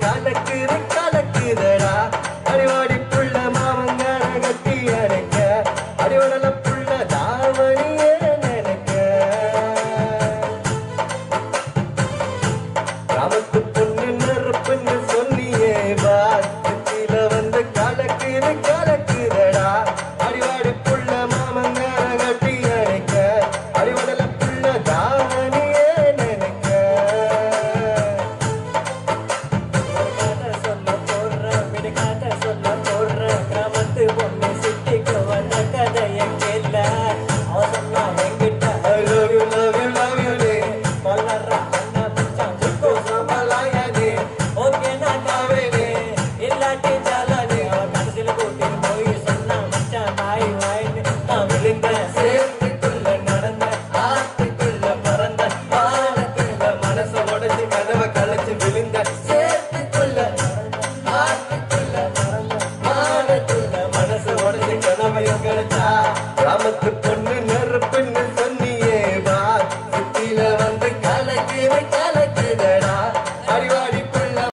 கலக்குது கலக்குதடா அடிவாடி புள்ள மாமங்கார கட்டி அணைக்க அடிவடல புள்ள தாவணியே நினைக்க கிராமத்து பொண்ணு நெருப்புன்னு சொன்னியே வா சித்தியில வந்து கலக்குது கலக்குதடா அடிவாடி புள்ள மாமங்கார கட்டி அணைக்க அடிவடல புள்ள தாவணியே நினைக்க கதை சொல்ல போடுறேன் விடு கதை சொல்ல போடுறேன் கிராமத்து பொண்ணு சிட்டிக்கு வந்த கதையை கேட்ல அவ சொன்னா என்கிட்ட I love you, love you, love you, டே. கொல்லற அண்ணன் மச்சான் சுக்கோ சம்பளாயா டே. ஓகே நான் காவேரி இல்லாட்டி ஜாலானி அவ கடைசியில கூட்டிட்டு போய் சொன்னா மச்சான் நாய் வாயின்னு நான் விழுந்தேன் சேத்துக்குள்ள நடந்த, ஆத்துக்குள்ள பறந்த, வானத்துக்குள்ள மனச உடைச்சு கனவை கலைச்சு விழுந்த. சேத்துக்குள்ள, ஆத்துக்குள்ள பறந்த, வானத்துக்குள்ள மனச உடைச்சு கனவையும் கலைச்சா. கிராமத்து பொண்ணு நெருப்புன்னு சொன்னியே வா சித்தியில வந்து கலக்கிற